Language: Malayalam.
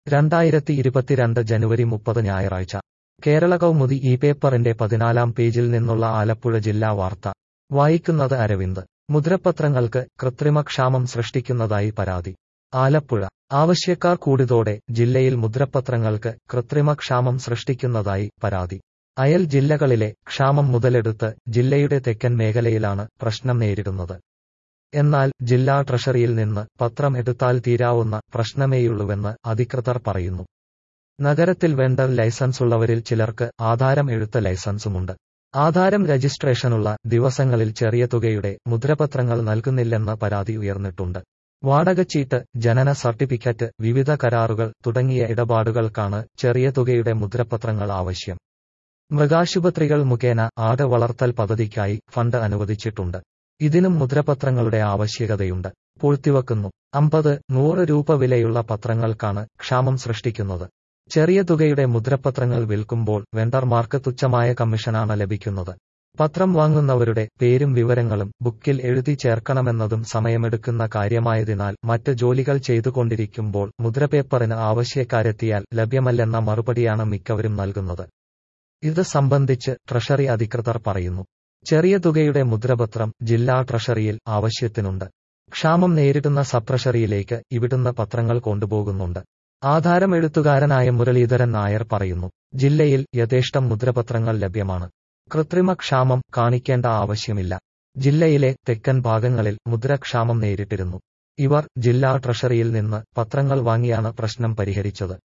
രണ്ടായിരത്തി ഇരുപത്തിരണ്ട് ജനുവരി മുപ്പത് ഞായറാഴ്ച കേരള കൗമുദി ഈ പേപ്പറിന്റെ പതിനാലാം പേജിൽ നിന്നുള്ള ആലപ്പുഴ ജില്ലാ വാർത്ത വായിക്കുന്നത് അരവിന്ദ് മുദ്രപത്രങ്ങൾക്ക് കൃത്രിമക്ഷാമം സൃഷ്ടിക്കുന്നതായി പരാതി ആലപ്പുഴ ആവശ്യക്കാർ കൂടിയതോടെ ജില്ലയിൽ മുദ്രപത്രങ്ങൾക്ക് കൃത്രിമക്ഷാമം സൃഷ്ടിക്കുന്നതായി പരാതി അയൽ ജില്ലകളിലെ ക്ഷാമം മുതലെടുത്ത് ജില്ലയുടെ തെക്കൻ മേഖലയിലാണ് പ്രശ്നം നേരിടുന്നത് എന്നാൽ ജില്ലാ ട്രഷറിയിൽ നിന്ന് പത്രം എടുത്താൽ തീരാവുന്ന പ്രശ്നമേയുള്ളൂവെന്ന് അധികൃതർ പറയുന്നു നഗരത്തിൽ വെണ്ടർ ലൈസൻസ് ഉള്ളവരിൽ ചിലർക്ക് ആധാരം എഴുത്ത് ലൈസൻസുമുണ്ട് ആധാരം രജിസ്ട്രേഷനുള്ള ദിവസങ്ങളിൽ ചെറിയ തുകയുടെ മുദ്രപത്രങ്ങൾ നൽകുന്നില്ലെന്ന പരാതി ഉയർന്നിട്ടുണ്ട് വാടകച്ചീട്ട് ജനന സർട്ടിഫിക്കറ്റ് വിവിധ കരാറുകൾ തുടങ്ങിയ ഇടപാടുകൾക്കാണ് ചെറിയ തുകയുടെ മുദ്രപത്രങ്ങൾ ആവശ്യം മൃഗാശുപത്രികൾ മുഖേന ആട് വളർത്തൽ പദ്ധതിക്കായി ഫണ്ട് അനുവദിച്ചിട്ടുണ്ട് ഇതിനും മുദ്രപത്രങ്ങളുടെ ആവശ്യകതയുണ്ട് പൂഴ്ത്തിവെക്കുന്നു അമ്പത് നൂറ് രൂപ വിലയുള്ള പത്രങ്ങൾക്കാണ് ക്ഷാമം സൃഷ്ടിക്കുന്നത് ചെറിയ തുകയുടെ മുദ്രപത്രങ്ങൾ വിൽക്കുമ്പോൾ വെണ്ടർമാർക്ക് തുച്ഛമായ കമ്മീഷനാണ് ലഭിക്കുന്നത് പത്രം വാങ്ങുന്നവരുടെ പേരും വിവരങ്ങളും ബുക്കിൽ എഴുതി ചേർക്കണമെന്നതും സമയമെടുക്കുന്ന കാര്യമായതിനാൽ മറ്റ് ജോലികൾ ചെയ്തുകൊണ്ടിരിക്കുമ്പോൾ മുദ്രപേപ്പറിന് ആവശ്യക്കാരെത്തിയാൽ ലഭ്യമല്ലെന്ന മറുപടിയാണ് മിക്കവരും നൽകുന്നത് ഇത് സംബന്ധിച്ച് ട്രഷറി അധികൃതർ പറയുന്നു ചെറിയ തുകയുടെ മുദ്രപത്രം ജില്ലാ ട്രഷറിയിൽ ആവശ്യത്തിനുണ്ട് ക്ഷാമം നേരിടുന്ന സബ് ട്രഷറിയിലേക്ക് ഇവിടുന്ന് പത്രങ്ങൾ കൊണ്ടുപോകുന്നുണ്ട് ആധാരം എഴുത്തുകാരനായ മുരളീധരൻ നായർ പറയുന്നു ജില്ലയിൽ യഥേഷ്ടം മുദ്രപത്രങ്ങൾ ലഭ്യമാണ് കൃത്രിമ ക്ഷാമം കാണിക്കേണ്ട ആവശ്യമില്ല ജില്ലയിലെ തെക്കൻ ഭാഗങ്ങളിൽ മുദ്രക്ഷാമം നേരിട്ടിരുന്നു ഇവർ ജില്ലാ ട്രഷറിയിൽ നിന്ന് പത്രങ്ങൾ വാങ്ങിയാണ് പ്രശ്നം പരിഹരിച്ചത്